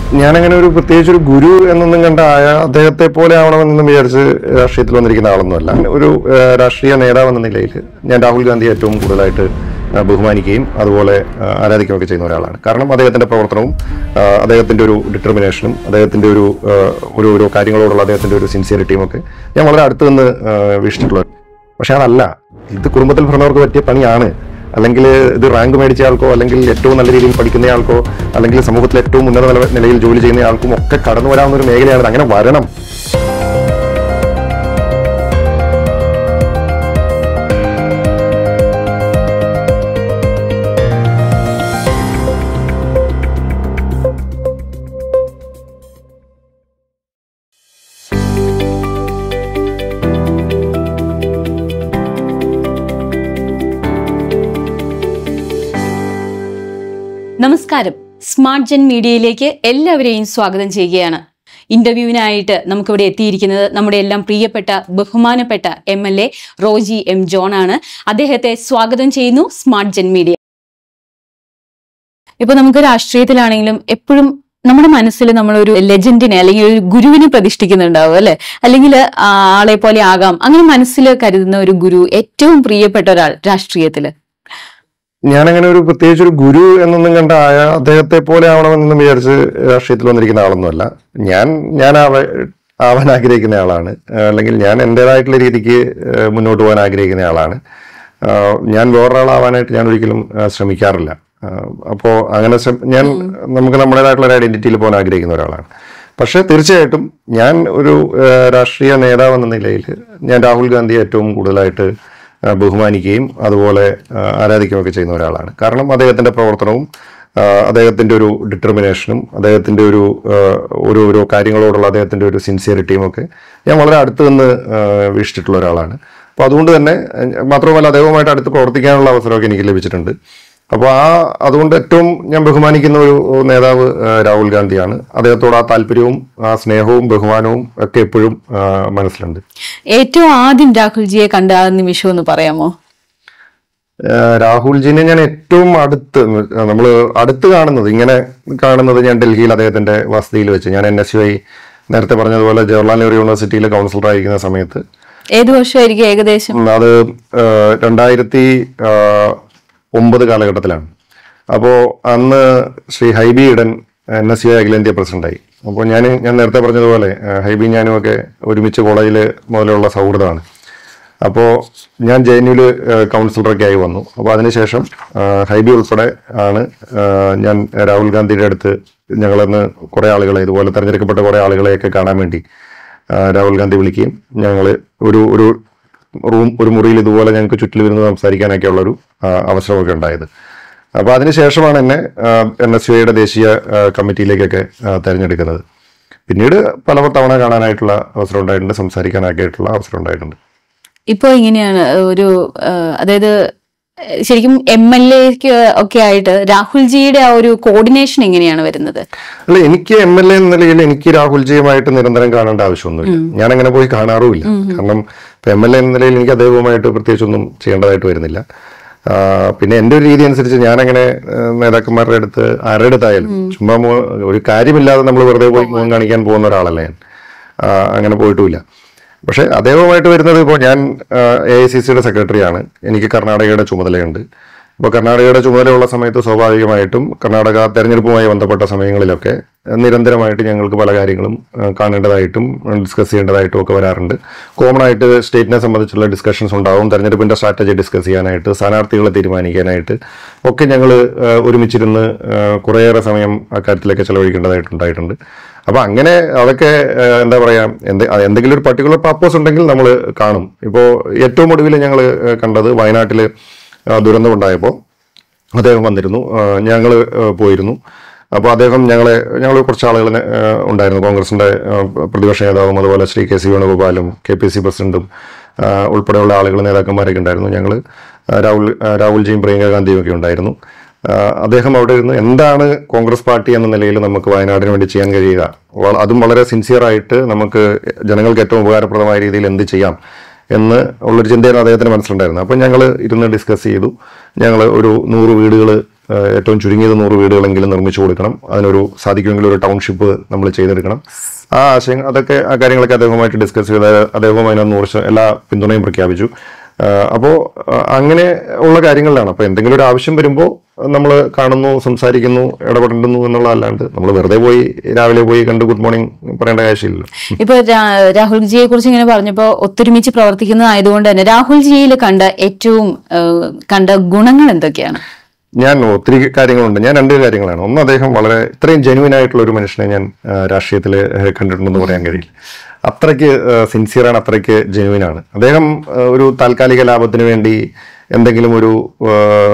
ഞാനങ്ങനെ ഒരു പ്രത്യേകിച്ച് ഒരു ഗുരു എന്നൊന്നും കണ്ട ആയ- അദ്ദേഹത്തെ പോലെ ആവണമെന്നൊന്നും വിചാരിച്ച് രാഷ്ട്രീയത്തിൽ വന്നിരിക്കുന്ന ആളൊന്നുമല്ല ഒരു ആ, രാഷ്ട്രീയ നേതാവ് എന്ന നിലയിൽ ഞാൻ രാഹുൽ ഗാന്ധി ഏറ്റവും കൂടുതലായിട്ട് ആ, ബഹുമാനിക്കുകയും അതുപോലെ ആ, ആരാധിക്കുകയൊക്കെ ചെയ്യുന്ന ഒരാളാണ് കാരണം അദ്ദേഹത്തിന്റെ പ്രവർത്തനവും ആ, അദ്ദേഹത്തിന്റെ ഒരു ഡിറ്റർമിനേഷനും അദ്ദേഹത്തിന്റെ ഒരു ആ, ഒരു ഓരോ കാര്യങ്ങളോടുള്ള അദ്ദേഹത്തിന്റെ ഒരു സിൻസിയറിറ്റിയും ഒക്കെ ഞാൻ വളരെ അടുത്ത് നിന്ന് ആ, വീക്ഷിച്ചിട്ടുള്ള പക്ഷെ അതല്ല ഇത് കുടുംബത്തിൽ പറഞ്ഞവർക്ക് പറ്റിയ പണിയാണ് അല്ലെങ്കിൽ ഇത് റാങ്ക് മേടിച്ച ആൾക്കോ അല്ലെങ്കിൽ ഏറ്റവും നല്ല രീതിയിൽ പഠിക്കുന്ന ആൾക്കോ അല്ലെങ്കിൽ സമൂഹത്തിൽ ഏറ്റവും ഉന്നത നില- നിലയിൽ ജോലി ചെയ്യുന്ന ആൾക്കും ഒക്കെ കടന്നു വരാവുന്ന ഒരു മേഖലയാണ് അങ്ങനെ വരണം നമസ്കാരം സ്മാർട്ട് ജെൻ മീഡിയയിലേക്ക് എല്ലാവരെയും സ്വാഗതം ചെയ്യുകയാണ് ഇന്റർവ്യൂവിനായിട്ട് നമുക്കിവിടെ എത്തിയിരിക്കുന്നത് നമ്മുടെ എല്ലാം പ്രിയപ്പെട്ട ബഹുമാനപ്പെട്ട M L A Roji M John ആണ് അദ്ദേഹത്തെ സ്വാഗതം ചെയ്യുന്നു സ്മാർട്ട് ജെൻ മീഡിയ ഇപ്പൊ നമുക്ക് രാഷ്ട്രീയത്തിലാണെങ്കിലും എപ്പോഴും നമ്മുടെ മനസ്സിൽ നമ്മളൊരു ലെജൻഡിനെ അല്ലെങ്കിൽ ഒരു ഗുരുവിനെ പ്രതിഷ്ഠിക്കുന്നുണ്ടാവും അല്ലെ അല്ലെങ്കിൽ ആളെ പോലെ ആകാം അങ്ങനെ മനസ്സിൽ കരുതുന്ന ഒരു ഗുരു ഏറ്റവും പ്രിയപ്പെട്ട ഒരാൾ രാഷ്ട്രീയത്തില് ഞാനങ്ങനെ ഒരു പ്രത്യേകിച്ച് ഒരു ഗുരു എന്നൊന്നും കണ്ട ആയ- അദ്ദേഹത്തെ പോലെ ആവണമെന്നൊന്നും വിചാരിച്ച് രാഷ്ട്രീയത്തിൽ വന്നിരിക്കുന്ന ആളൊന്നുമല്ല ഞാൻ ഞാൻ ആവ- ആവാൻ ആഗ്രഹിക്കുന്ന ആളാണ് ആ, അല്ലെങ്കിൽ ഞാൻ എൻ്റെതായിട്ടുള്ള രീതിക്ക് ആ, മുന്നോട്ട് പോകാൻ ആഗ്രഹിക്കുന്ന ആളാണ് ആ, ഞാൻ വേറൊരാളാവാനായിട്ട് ഞാൻ ഒരിക്കലും ആ, ശ്രമിക്കാറില്ല അപ്പോൾ അങ്ങനെ ശ്രമ- ഞാൻ നമുക്ക് നമ്മുടേതായിട്ടുള്ള ഒരു ഐഡന്റിറ്റിയിൽ പോകാൻ ആഗ്രഹിക്കുന്ന ഒരാളാണ് പക്ഷേ തീർച്ചയായിട്ടും ഞാൻ ഒരു ആ, രാഷ്ട്രീയ നേതാവ് എന്ന നിലയിൽ ഞാൻ രാഹുൽ ഗാന്ധിയെ ഏറ്റവും കൂടുതലായിട്ട് ആ, ബഹുമാനിക്കുകയും അതുപോലെ ആ, ആരാധിക്കുകയൊക്കെ ചെയ്യുന്ന ഒരാളാണ് കാരണം അദ്ദേഹത്തിന്റെ പ്രവർത്തനവും ആ, അദ്ദേഹത്തിന്റെ ഒരു ഡിറ്റർമിനേഷനും അദ്ദേഹത്തിന്റെ ഒരു ആ, ഓരോ ഓരോ കാര്യങ്ങളോടുള്ള അദ്ദേഹത്തിന്റെ ഒരു സിൻസിയറിറ്റിയും ഒക്കെ ഞാൻ വളരെ അടുത്ത് നിന്ന് ആ, വീക്ഷിച്ചിട്ടുള്ള ഒരാളാണ് അപ്പോൾ അതുകൊണ്ട് തന്നെ ആ, മാത്രമല്ല അദ്ദേഹവുമായിട്ട് അടുത്ത് പ്രവർത്തിക്കാനുള്ള അവസരമൊക്കെ എനിക്ക് ലഭിച്ചിട്ടുണ്ട് അപ്പോൾ ആ അതുകൊണ്ട് ഏറ്റവും ഞാൻ ബഹുമാനിക്കുന്ന ഒരു നേതാവ് ആ, രാഹുൽ ഗാന്ധിയാണ് അദ്ദേഹത്തോട് ആ താല്പര്യവും ആ സ്നേഹവും ബഹുമാനവും ഒക്കെ എപ്പോഴും ആ, മനസ്സിലുണ്ട് ഏറ്റവും ആദ്യം രാഹുൽജിയെ കണ്ട ആ നിമിഷം ഒന്ന് പറയാമോ ഏഹ് രാഹുൽജിനെ ഞാൻ ഏറ്റവും അടുത്ത് നമ്മൾ അടുത്ത് കാണുന്നത് ഇങ്ങനെ കാണുന്നത് ഞാൻ ഡൽഹിയിൽ അദ്ദേഹത്തിന്റെ വസതിയിൽ വെച്ച് ഞാൻ എൻ എസ് യു ഐ നേരത്തെ പറഞ്ഞതുപോലെ ജവഹർലാൽ നെഹ്റു യൂണിവേഴ്സിറ്റിയിൽ കൗൺസിലർ ആയിരിക്കുന്ന സമയത്ത് ഏത് വർഷമായിരിക്കും ഏകദേശം ഉം, അത് ഏഹ് രണ്ടായിരത്തി ആഹ് ഒമ്പത് കാലഘട്ടത്തിലാണ് അപ്പോൾ അന്ന് Shri Hibi Eden N S U അഖിലേന്ത്യാ പ്രസിഡന്റായി അപ്പോൾ ഞാൻ ഞാൻ നേരത്തെ പറഞ്ഞതുപോലെ ഏഹ് ഹൈബി ഞാനും ഒക്കെ ഒരുമിച്ച് കോളേജിൽ മുതലുള്ള സൗഹൃദമാണ് അപ്പോൾ ഞാൻ ജെ എൻ യുവിൽ കൗൺസിലറൊക്കെ ആയി വന്നു അപ്പോൾ അതിനുശേഷം ആഹ് ഹൈബി ഉൾപ്പെടെ ആണ് ആഹ് ഞാൻ രാഹുൽ ഗാന്ധിയുടെ അടുത്ത് ഞങ്ങളന്ന് കുറേ ആളുകളെ ഇതുപോലെ തെരഞ്ഞെടുക്കപ്പെട്ട കുറേ ആളുകളെയൊക്കെ കാണാൻ വേണ്ടി ആഹ് രാഹുൽ ഗാന്ധി വിളിക്കുകയും ഞങ്ങൾ ഒരു ഒരു റൂം ഒരു മുറിയിൽ ഇതുപോലെ ഞങ്ങൾക്ക് ചുറ്റിലിരുന്ന് സംസാരിക്കാനൊക്കെ ഉള്ളൊരു ആ, അവസരമൊക്കെ ഉണ്ടായത് അപ്പോൾ അതിനുശേഷമാണ് എന്നെ എൻ എസ് യു ഐയുടെ ദേശീയ ആ, കമ്മിറ്റിയിലേക്കൊക്കെ ആ, തെരഞ്ഞെടുക്കുന്നത് പിന്നീട് പല തവണ കാണാനായിട്ടുള്ള അവസരം ഉണ്ടായിട്ടുണ്ട് സംസാരിക്കാനൊക്കെ ആയിട്ടുള്ള അവസരം ഉണ്ടായിട്ടുണ്ട് ഇപ്പോ ഇങ്ങനെയാണ് ഒരു ആ, അതായത് ശരിക്കും എം എൽ എക്ക് ഒക്കെ ആയിട്ട് രാഹുൽജിയുടെ ആ ഒരു കോർഡിനേഷൻ എങ്ങനെയാണ് വരുന്നത് അല്ല എനിക്ക് എം എൽ എ എന്ന നിലയിൽ എനിക്ക് രാഹുൽജിയുമായിട്ട് നിരന്തരം കാണേണ്ട ആവശ്യമൊന്നുമില്ല ഞാൻ അങ്ങനെ പോയി കാണാറുമില്ല കാരണം ഇപ്പൊ എം എൽ എ എന്ന നിലയിൽ എനിക്ക് അദ്ദേഹവുമായിട്ട് പ്രത്യേകിച്ചൊന്നും ചെയ്യേണ്ടതായിട്ട് വരുന്നില്ല ആ, പിന്നെ എൻ്റെ ഒരു രീതി അനുസരിച്ച് ഞാനങ്ങനെ ആ, നേതാക്കന്മാരുടെ അടുത്ത് ആരുടെ അടുത്തായാലും ചുമ്മാ മോ- ഒരു കാര്യമില്ലാതെ നമ്മൾ വെറുതെ പോയി മുഖം കാണിക്കാൻ പോകുന്ന ഒരാളല്ല ഞാൻ ആ, അങ്ങനെ പോയിട്ടുമില്ല പക്ഷെ അദ്ദേഹവുമായിട്ട് വരുന്നത് ഇപ്പോൾ ഞാൻ എ ഐ സി സിയുടെ സെക്രട്ടറിയാണ് എനിക്ക് കർണാടകയുടെ ചുമതലയുണ്ട് ഇപ്പോൾ കർണാടകയുടെ ചുമതലയുള്ള സമയത്ത് സ്വാഭാവികമായിട്ടും കർണാടക തെരഞ്ഞെടുപ്പുമായി ബന്ധപ്പെട്ട സമയങ്ങളിലൊക്കെ നിരന്തരമായിട്ട് ഞങ്ങൾക്ക് പല കാര്യങ്ങളും ആ, കാണേണ്ടതായിട്ടും ഡിസ്കസ് ചെയ്യേണ്ടതായിട്ടും ഒക്കെ വരാറുണ്ട് കോമൺ ആയിട്ട് സ്റ്റേറ്റിനെ സംബന്ധിച്ചുള്ള ഡിസ്കഷൻസ് ഉണ്ടാവും തെരഞ്ഞെടുപ്പിന്റെ സ്ട്രാറ്റജി ഡിസ്കസ് ചെയ്യാനായിട്ട് സ്ഥാനാർത്ഥികളെ തീരുമാനിക്കാനായിട്ട് ഒക്കെ ഞങ്ങൾ ഒരുമിച്ചിരുന്ന് ആ, കുറേയേറെ സമയം അക്കാര്യത്തിലൊക്കെ ചെലവഴിക്കേണ്ടതായിട്ടുണ്ടായിട്ടുണ്ട് അപ്പൊ അങ്ങനെ അതൊക്കെ ആ, എന്താ പറയാ എന്ത് ആ, എന്തെങ്കിലും ഒരു പർട്ടിക്കുലർ പർപ്പസ് ഉണ്ടെങ്കിൽ നമ്മൾ കാണും ഇപ്പോൾ ഏറ്റവും ഒടുവിൽ ഞങ്ങൾ കണ്ടത് വയനാട്ടിൽ ദുരന്തമുണ്ടായപ്പോൾ അദ്ദേഹം വന്നിരുന്നു ഞങ്ങൾ പോയിരുന്നു അപ്പോൾ അദ്ദേഹം ഞങ്ങളെ ഞങ്ങൾ കുറച്ച് ആളുകൾ ഉണ്ടായിരുന്നു കോൺഗ്രസിന്റെ ആ, പ്രതിപക്ഷ നേതാവും അതുപോലെ ശ്രീ കെ സി വേണുഗോപാലും കെ പി സി പ്രസിഡന്റും ആ, ഉൾപ്പെടെയുള്ള ആളുകൾ നേതാക്കന്മാരൊക്കെ ഉണ്ടായിരുന്നു ഞങ്ങൾ രാഹുൽ ആ, രാഹുൽജിയും പ്രിയങ്ക ഗാന്ധിയും ഒക്കെ ഉണ്ടായിരുന്നു ആ, അദ്ദേഹം അവിടെ ഇരുന്ന് എന്താണ് കോൺഗ്രസ് പാർട്ടി എന്ന നിലയിൽ നമുക്ക് വയനാടിന് വേണ്ടി ചെയ്യാൻ കഴിയുക വള- അതും വളരെ സിൻസിയർ ആയിട്ട് നമുക്ക് ജനങ്ങൾക്ക് ഏറ്റവും ഉപകാരപ്രദമായ രീതിയിൽ എന്ത് ചെയ്യാം എന്ന് ഉള്ളൊരു ചിന്തയാണ് അദ്ദേഹത്തിന് മനസ്സിലുണ്ടായിരുന്നു അപ്പം ഞങ്ങൾ ഇരുന്ന് ഡിസ്കസ് ചെയ്തു ഞങ്ങൾ ഒരു നൂറ് വീടുകൾ ഏഹ്, ഏറ്റവും ചുരുങ്ങിയത് നൂറ് വീടുകളെങ്കിലും നിർമ്മിച്ചു കൊടുക്കണം അതിനൊരു സാധിക്കുമെങ്കിൽ ഒരു ടൗൺഷിപ്പ് നമ്മൾ ചെയ്തെടുക്കണം ആ ആശയം അതൊക്കെ ആ കാര്യങ്ങളൊക്കെ അദ്ദേഹവുമായിട്ട് ഡിസ്കസ് ചെയ്ത് അദ്ദേഹവും അതിനകത്ത് നൂറ് ശത- എല്ലാ പിന്തുണയും പ്രഖ്യാപിച്ചു അപ്പോൾ അങ്ങനെ ഉള്ള കാര്യങ്ങളിലാണ് അപ്പോൾ എന്തെങ്കിലും ഒരു ആവശ്യം വരുമ്പോൾ നമ്മൾ കാണുന്നു സംസാരിക്കുന്നു ഇടപെടുന്നു എന്നുള്ളതല്ലാണ്ട് നമ്മൾ വെറുതെ പോയി രാവിലെ പോയി കണ്ട് ഗുഡ് മോർണിംഗ് പറയേണ്ട ആവശ്യമില്ലല്ലോ ഇപ്പൊ രാ- രാഹുൽജിയെ കുറിച്ച് ഇങ്ങനെ പറഞ്ഞപ്പോ ഒത്തൊരുമിച്ച് പ്രവർത്തിക്കുന്നതായതുകൊണ്ട് തന്നെ രാഹുൽജിയിൽ കണ്ട ഏറ്റവും ഏഹ്, കണ്ട ഗുണങ്ങൾ എന്തൊക്കെയാണ് ഞാൻ ഒത്തിരി കാര്യങ്ങളുണ്ട് ഞാൻ രണ്ട് കാര്യങ്ങളാണ് ഒന്ന് അദ്ദേഹം വളരെ ഇത്രയും ജെനുവിൻ ആയിട്ടുള്ള ഒരു മനുഷ്യനെ ഞാൻ രാഷ്ട്രീയത്തിൽ കണ്ടിട്ടുണ്ടെന്ന് പറയാൻ കഴിയില്ല അത്രയ്ക്ക് സിൻസിയറാണ് അത്രയ്ക്ക് ജെനുവിൻ ആണ് അദ്ദേഹം ആ, ഒരു താൽക്കാലിക ലാഭത്തിന് വേണ്ടി എന്തെങ്കിലും ഒരു ആ,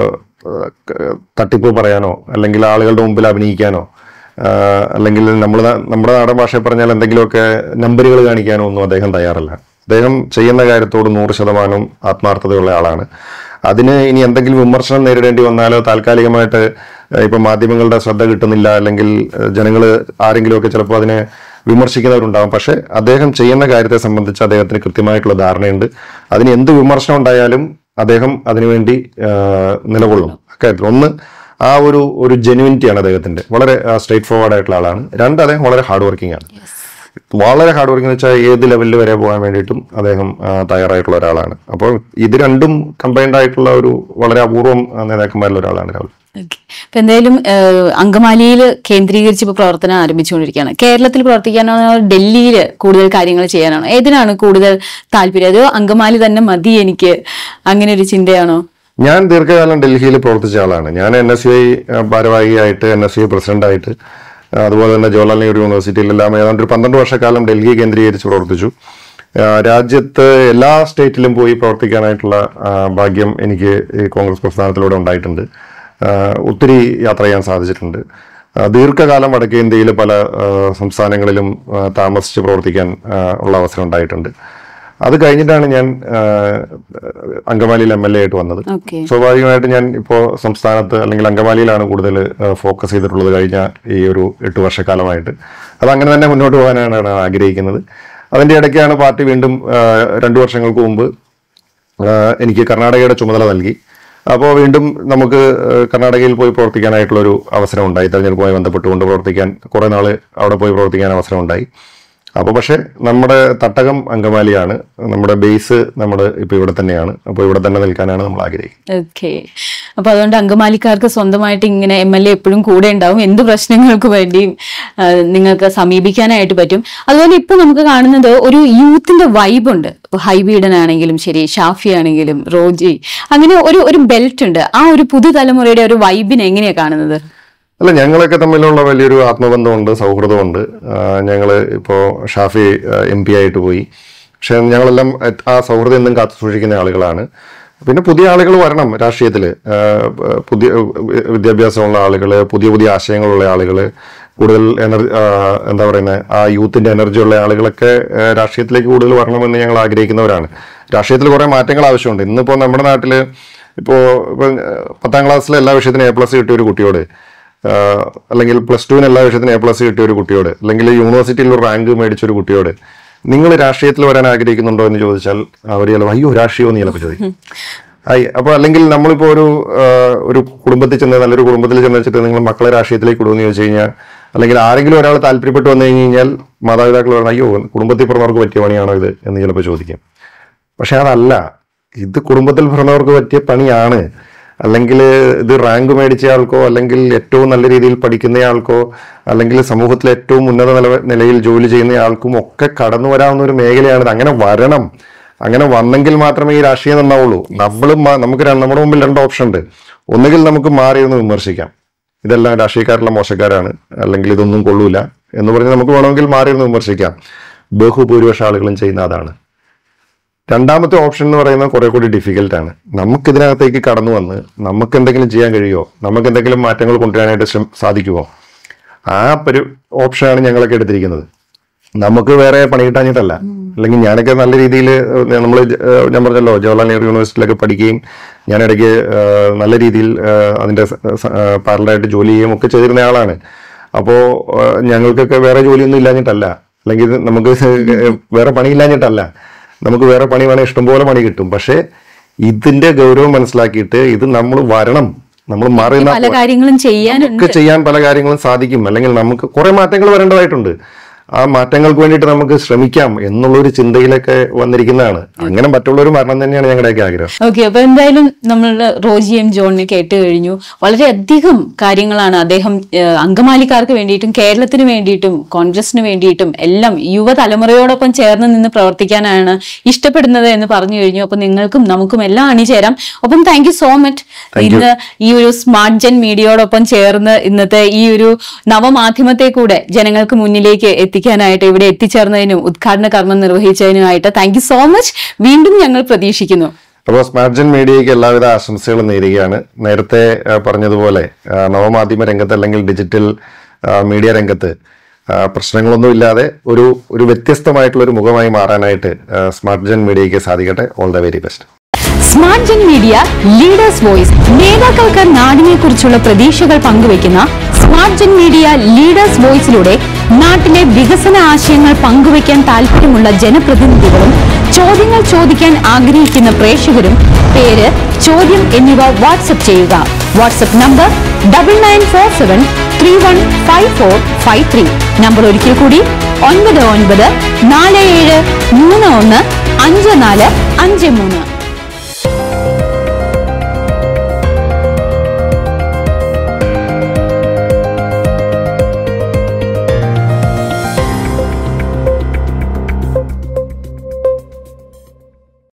ക- തട്ടിപ്പ് പറയാനോ അല്ലെങ്കിൽ ആളുകളുടെ മുമ്പിൽ അഭിനയിക്കാനോ ആ, അല്ലെങ്കിൽ നമ്മൾ നമ്മുടെ നാടൻ ഭാഷയിൽ പറഞ്ഞാൽ എന്തെങ്കിലുമൊക്കെ നമ്പറുകൾ കാണിക്കാനോ ഒന്നും അദ്ദേഹം തയ്യാറല്ല അദ്ദേഹം ചെയ്യുന്ന കാര്യത്തോട് നൂറ് ശതമാനം ആത്മാർത്ഥതയുള്ള ആളാണ് അതിന് ഇനി എന്തെങ്കിലും വിമർശനം നേരിടേണ്ടി വന്നാലോ താൽക്കാലികമായിട്ട് ഏഹ്, ഇപ്പം മാധ്യമങ്ങളുടെ ശ്രദ്ധ കിട്ടുന്നില്ല അല്ലെങ്കിൽ ജനങ്ങൾ ആരെങ്കിലുമൊക്കെ ചിലപ്പോൾ അതിനെ വിമർശിക്കുന്നവരുണ്ടാകും പക്ഷെ അദ്ദേഹം ചെയ്യുന്ന കാര്യത്തെ സംബന്ധിച്ച് അദ്ദേഹത്തിന് കൃത്യമായിട്ടുള്ള ധാരണയുണ്ട് അതിന് എന്ത് വിമർശനം ഉണ്ടായാലും അദ്ദേഹം അതിനുവേണ്ടി ഏഹ്, നിലകൊള്ളും അക്കാര്യത്തിൽ ഒന്ന് ആ ഒരു ഒരു ജെന്യൂനിറ്റിയാണ് അദ്ദേഹത്തിന്റെ വളരെ സ്ട്രേറ്റ് ഫോർവേഡ് ആയിട്ടുള്ള ആളാണ് രണ്ട് അദ്ദേഹം വളരെ ഹാർഡ് വർക്കിംഗ് ആണ് വളരെ ഹാർഡ് വർക്കിംഗ് എന്ന് വെച്ചാൽ ഏത് ലെവലിൽ വരെ പോകാൻ വേണ്ടിയിട്ടും അദ്ദേഹം ആ, തയ്യാറായിട്ടുള്ള ഒരാളാണ് അപ്പോൾ ഇത് രണ്ടും കമ്പൈൻഡ് ആയിട്ടുള്ള ഒരു വളരെ അപൂർവം ആ, നേതാക്കന്മാരിൽ ഒരാളാണ് രാഹുൽ Okay. ഇപ്പൊ എന്തായാലും ഏഹ്, അങ്കമാലിയിൽ കേന്ദ്രീകരിച്ച് ഇപ്പൊ പ്രവർത്തനം ആരംഭിച്ചുകൊണ്ടിരിക്കുകയാണ് കേരളത്തിൽ പ്രവർത്തിക്കാനാണോ ഡൽഹിയിൽ കൂടുതൽ കാര്യങ്ങൾ ചെയ്യാനാണോ ഏതിനാണ് കൂടുതൽ താല്പര്യം അതോ അങ്കമാലി തന്നെ മതി എനിക്ക് അങ്ങനെ ഒരു ചിന്തയാണോ ഞാൻ ദീർഘകാലം ഡൽഹിയിൽ പ്രവർത്തിച്ച ആളാണ് ഞാൻ എൻ എസ് യു ഐ ഭാരവാഹിയായിട്ട് എൻ എസ് യു ഐ പ്രസിഡന്റായിട്ട് ആ, അതുപോലെ തന്നെ ജവഹർലാൽ നെഹ്റു യൂണിവേഴ്സിറ്റിയിലെല്ലാം ഏതാണ്ട് ഒരു പന്ത്രണ്ട് വർഷക്കാലം ഡൽഹി കേന്ദ്രീകരിച്ച് പ്രവർത്തിച്ചു ആ, രാജ്യത്ത് എല്ലാ സ്റ്റേറ്റിലും പോയി പ്രവർത്തിക്കാനായിട്ടുള്ള ആ, ഭാഗ്യം എനിക്ക് ഈ കോൺഗ്രസ് പ്രസ്ഥാനത്തിലൂടെ ഉണ്ടായിട്ടുണ്ട് ആ, ഒത്തിരി യാത്ര ചെയ്യാൻ സാധിച്ചിട്ടുണ്ട് ആ, ദീർഘകാലം വടക്കേ ഇന്ത്യയിൽ പല ആ, സംസ്ഥാനങ്ങളിലും ആ, താമസിച്ച് പ്രവർത്തിക്കാൻ ആ, ഉള്ള അവസരം ഉണ്ടായിട്ടുണ്ട് അത് കഴിഞ്ഞിട്ടാണ് ഞാൻ ആ, അങ്കമാലിയിൽ എം എൽ എ ആയിട്ട് വന്നത് ഓക്കെ സ്വാഭാവികമായിട്ട് ഞാൻ ഇപ്പോൾ സംസ്ഥാനത്ത് അല്ലെങ്കിൽ അങ്കമാലിയിലാണ് കൂടുതൽ ഫോക്കസ് ചെയ്തിട്ടുള്ളത് കഴിഞ്ഞ ഈ ഒരു എട്ട് വർഷക്കാലമായിട്ട് അത് അങ്ങനെ തന്നെ മുന്നോട്ട് പോകാനാണ് ഞാൻ ആഗ്രഹിക്കുന്നത് അതിൻ്റെ ഇടയ്ക്കാണ് പാർട്ടി വീണ്ടും ആ, രണ്ടു വർഷങ്ങൾക്ക് മുമ്പ് ആ, എനിക്ക് കർണാടകയുടെ ചുമതല നൽകി അപ്പോൾ വീണ്ടും നമുക്ക് ആ, കർണാടകയിൽ പോയി പ്രവർത്തിക്കാനായിട്ടുള്ള ഒരു അവസരം ഉണ്ടായി തെരഞ്ഞെടുപ്പുമായി ബന്ധപ്പെട്ടുകൊണ്ട് പ്രവർത്തിക്കാൻ കുറേ നാൾ അവിടെ പോയി പ്രവർത്തിക്കാൻ അവസരം ഉണ്ടായി അപ്പോൾ പക്ഷേ നമ്മുടെ തട്ടകം അങ്കമാലിയാണ് നമ്മുടെ ബേസ് നമ്മൾ ഇപ്പോൾ ഇവിടെ തന്നെയാണ് അപ്പോൾ ഇവിടെ തന്നെ നിൽക്കാനാണ് നമ്മൾ ആഗ്രഹിക്കുന്നത് ഓക്കെ അപ്പൊ അതുകൊണ്ട് അങ്കമാലിക്കാർക്ക് സ്വന്തമായിട്ട് ഇങ്ങനെ എം എൽ എ എപ്പോഴും കൂടെ ഉണ്ടാവും എന്ത് പ്രശ്നങ്ങൾക്ക് വേണ്ടിയും ആ, നിങ്ങൾക്ക് സമീപിക്കാനായിട്ട് പറ്റും അതുപോലെ ഇപ്പൊ നമുക്ക് കാണുന്നത് ഒരു യൂത്തിന്റെ വൈബ് ഉണ്ട് ഇപ്പൊ ഹൈബീഡൻ ആണെങ്കിലും ശരി ഷാഫി ആണെങ്കിലും റോജി അങ്ങനെ ഒരു ഒരു ബെൽറ്റ് ഉണ്ട് ആ ഒരു പുതുതലമുറയുടെ ഒരു വൈബിനെ എങ്ങനെയാ കാണുന്നത് അല്ല ഞങ്ങളൊക്കെ തമ്മിലുള്ള വലിയൊരു ആത്മബന്ധമുണ്ട് സൗഹൃദമുണ്ട് ഞങ്ങൾ ഇപ്പോൾ ഷാഫി എം പി ആയിട്ട് പോയി പക്ഷെ ഞങ്ങളെല്ലാം ആ സൗഹൃദം എന്നും കാത്തു സൂക്ഷിക്കുന്ന ആളുകളാണ് പിന്നെ പുതിയ ആളുകൾ വരണം രാഷ്ട്രീയത്തിൽ പുതിയ വി- വിദ്യാഭ്യാസമുള്ള ആളുകൾ പുതിയ പുതിയ ആശയങ്ങളുള്ള ആളുകൾ കൂടുതൽ എനർജി എന്താ പറയുന്നത് ആ യൂത്തിന്റെ എനർജി ഉള്ള ആളുകളൊക്കെ ആ, രാഷ്ട്രീയത്തിലേക്ക് കൂടുതൽ വരണമെന്ന് ഞങ്ങൾ ആഗ്രഹിക്കുന്നവരാണ് രാഷ്ട്രീയത്തിൽ കുറേ മാറ്റങ്ങൾ ആവശ്യമുണ്ട് ഇന്നിപ്പോൾ നമ്മുടെ നാട്ടിൽ ഇപ്പോൾ ഇപ്പോൾ പത്താം ക്ലാസ്സിലെ എല്ലാ വിഷയത്തിനും എ പ്ലസ് കിട്ടിയ ഒരു കുട്ടിയോട് ആഹ് അല്ലെങ്കിൽ പ്ലസ് ടുവിന് എല്ലാ വിഷയത്തിനും എ പ്ലസ് കിട്ടിയ ഒരു കുട്ടിയോട് അല്ലെങ്കിൽ യൂണിവേഴ്സിറ്റിയിൽ ഒരു റാങ്ക് മേടിച്ച ഒരു കുട്ടിയോട് നിങ്ങൾ രാഷ്ട്രീയത്തിൽ വരാൻ ആഗ്രഹിക്കുന്നുണ്ടോ എന്ന് ചോദിച്ചാൽ അവർ ചിലപ്പോൾ അയ്യോ രാഷ്ട്രീയം എന്ന് ചിലപ്പോൾ ചോദിക്കും ഐ അപ്പോൾ അല്ലെങ്കിൽ നമ്മളിപ്പോൾ ഒരു ആഹ് ഒരു കുടുംബത്തിൽ ചെന്ന് നല്ലൊരു കുടുംബത്തിൽ ചെന്ന് വെച്ചിട്ട് നിങ്ങൾ മക്കളെ രാഷ്ട്രീയത്തിലേക്ക് വിടുമെന്ന് ചോദിച്ചു കഴിഞ്ഞാൽ അല്ലെങ്കിൽ ആരെങ്കിലും ഒരാൾ താല്പര്യപ്പെട്ട് വന്നു കഴിഞ്ഞ് കഴിഞ്ഞാൽ മാതാപിതാക്കൾ പറഞ്ഞു അയ്യോ കുടുംബത്തിൽ പിറന്നവർക്ക് പറ്റിയ പണിയാണോ ഇത് എന്ന് ചിലപ്പോൾ ചോദിക്കും പക്ഷെ അതല്ല ഇത് കുടുംബത്തിൽ പിറന്നവർക്ക് പറ്റിയ പണിയാണ് അല്ലെങ്കിൽ ഇത് റാങ്ക് മേടിച്ച ആൾക്കോ അല്ലെങ്കിൽ ഏറ്റവും നല്ല രീതിയിൽ പഠിക്കുന്നയാൾക്കോ അല്ലെങ്കിൽ സമൂഹത്തിലെ ഏറ്റവും ഉന്നത നില നിലയിൽ ജോലി ചെയ്യുന്ന ആൾക്കും ഒക്കെ കടന്നു വരാവുന്ന ഒരു മേഖലയാണിത് അങ്ങനെ വരണം അങ്ങനെ വന്നെങ്കിൽ മാത്രമേ ഈ രാഷ്ട്രീയം നന്നാവുള്ളൂ നമ്മളും മാ- നമുക്ക് ര- നമ്മുടെ മുമ്പിൽ രണ്ട് ഓപ്ഷൻ ഉണ്ട് ഒന്നുകിൽ നമുക്ക് മാറി ഒന്ന് വിമർശിക്കാം ഇതെല്ലാം രാഷ്ട്രീയക്കാരെല്ലാം മോശക്കാരാണ് അല്ലെങ്കിൽ ഇതൊന്നും കൊള്ളൂല എന്ന് പറഞ്ഞ് നമുക്ക് വേണമെങ്കിൽ മാറി ഒന്ന് വിമർശിക്കാം ബഹുഭൂരിപക്ഷ ആളുകളും ചെയ്യുന്ന അതാണ് രണ്ടാമത്തെ ഓപ്ഷൻ എന്ന് പറയുന്നത് കുറെ കൂടി ഡിഫിക്കൽട്ട് ആണ് നമുക്ക് ഇതിനകത്തേക്ക് കടന്നു വന്ന് നമുക്ക് എന്തെങ്കിലും ചെയ്യാൻ കഴിയുമോ നമുക്ക് എന്തെങ്കിലും മാറ്റങ്ങൾ കൊണ്ടുവരാനായിട്ട് ശ്രമ സാധിക്കുമോ ആ ഒരു ഓപ്ഷനാണ് ഞങ്ങളൊക്കെ എടുത്തിരിക്കുന്നത് നമുക്ക് വേറെ പണി കിട്ടാഞ്ഞിട്ടല്ല അല്ലെങ്കിൽ ഞാനൊക്കെ നല്ല രീതിയിൽ നമ്മൾ ഞാൻ പറഞ്ഞല്ലോ ജവഹർലാൽ നെഹ്റു യൂണിവേഴ്സിറ്റിയിലൊക്കെ പഠിക്കുകയും ഞാൻ ഇടയ്ക്ക് ഏഹ്, നല്ല രീതിയിൽ ഏഹ്, അതിന്റെ പാരലായിട്ട് ജോലി ചെയ്യുകയും ഒക്കെ ചെയ്തിരുന്ന ആളാണ് അപ്പോൾ ഞങ്ങൾക്കൊക്കെ വേറെ ജോലിയൊന്നും ഇല്ലാഞ്ഞിട്ടല്ല അല്ലെങ്കിൽ നമുക്ക് വേറെ പണി ഇല്ലാഞ്ഞിട്ടല്ല നമുക്ക് വേറെ പണി വേണേൽ ഇഷ്ടംപോലെ പണി കിട്ടും പക്ഷേ ഇതിന്റെ ഗൗരവം മനസ്സിലാക്കിയിട്ട് ഇത് നമ്മൾ വരണം നമ്മൾ മാറി നിന്നാ പല കാര്യങ്ങളും ചെയ്യാനുണ്ട് ഒക്കെ ചെയ്യാൻ പല കാര്യങ്ങളും സാധിക്കും അല്ലെങ്കിൽ നമുക്ക് കുറെ മാറ്റങ്ങൾ വരേണ്ടതായിട്ടുണ്ട് ആ മാറ്റങ്ങൾക്ക് വേണ്ടിയിട്ട് നമുക്ക് ശ്രമിക്കാം എന്നുള്ളൊരു ചിന്തയിലൊക്കെ വന്നിരിക്കുന്നതാണ് അങ്ങനെ മറ്റുള്ളവർ മരണം തന്നെയാണ് ഞങ്ങളുടെയൊക്കെ ആഗ്രഹം ഓക്കെ അപ്പൊ എന്തായാലും നമ്മൾ റോജി എം ജോണിനെ കേട്ട് കഴിഞ്ഞു വളരെയധികം കാര്യങ്ങളാണ് അദ്ദേഹം ഏഹ്, അങ്കമാലിക്കാർക്ക് വേണ്ടിയിട്ടും കേരളത്തിന് വേണ്ടിയിട്ടും കോൺഗ്രസിന് വേണ്ടിയിട്ടും എല്ലാം യുവതലമുറയോടൊപ്പം ചേർന്ന് നിന്ന് പ്രവർത്തിക്കാനാണ് ഇഷ്ടപ്പെടുന്നത് എന്ന് പറഞ്ഞു കഴിഞ്ഞു അപ്പൊ നിങ്ങൾക്കും നമുക്കും എല്ലാം അണിചേരാം ഒപ്പം താങ്ക് യു സോ മച്ച് ഇന്ന് ഈ ഒരു സ്മാർട്ട് ജെൻ മീഡിയയോടൊപ്പം ചേർന്ന് ഇന്നത്തെ ഈ ഒരു നവമാധ്യമത്തെ കൂടെ ജനങ്ങൾക്ക് മുന്നിലേക്ക് എത്തിക്കാനായിട്ട് ഇവിടെ എത്തിച്ചേർന്നതിനും ഉദ്ഘാടന കർമ്മം നിർവഹിച്ചതിനുമായിട്ട് താങ്ക് യു സോ മച്ച് വീണ്ടും ഞങ്ങൾ പ്രതീക്ഷിക്കുന്നു അപ്പോൾ സ്മാർട്ജൻ മീഡിയയ്ക്ക് എല്ലാവിധ ആശംസകളും നേരുകയാണ് നേരത്തെ ആ, പറഞ്ഞതുപോലെ ആ, നവമാധ്യമ രംഗത്ത് അല്ലെങ്കിൽ ഡിജിറ്റൽ ആ, മീഡിയ രംഗത്ത് ആ, പ്രശ്നങ്ങളൊന്നുമില്ലാതെ ഒരു ഒരു വ്യത്യസ്തമായിട്ടുള്ള ഒരു മുഖമായി മാറാനായിട്ട് സ്മാർട്ജൻ മീഡിയയ്ക്ക് സാധിക്കട്ടെ all the very best SmartJan media leaders voice നേതാക്കൾക്ക് നാടിനെ കുറിച്ചുള്ള പ്രതീക്ഷകൾ പങ്കുവയ്ക്കുന്ന സ്മാർട്ട് ജൻ മീഡിയ ലീഡേഴ്സ് വോയിസിലൂടെ നാട്ടിലെ വികസന ആശയങ്ങൾ പങ്കുവയ്ക്കാൻ താല്പര്യമുള്ള ജനപ്രതിനിധികളും ചോദ്യങ്ങൾ ചോദിക്കാൻ ആഗ്രഹിക്കുന്ന പ്രേക്ഷകരും പേര് ചോദ്യം എന്നിവ വാട്സപ്പ് ചെയ്യുക WhatsApp number double nine four seven three one five four five three number ഒരിക്കൽ കൂടി ഒൻപത് ഒൻപത് നാല് ഏഴ് മൂന്ന് ഒന്ന് അഞ്ച് നാല് അഞ്ച് മൂന്ന്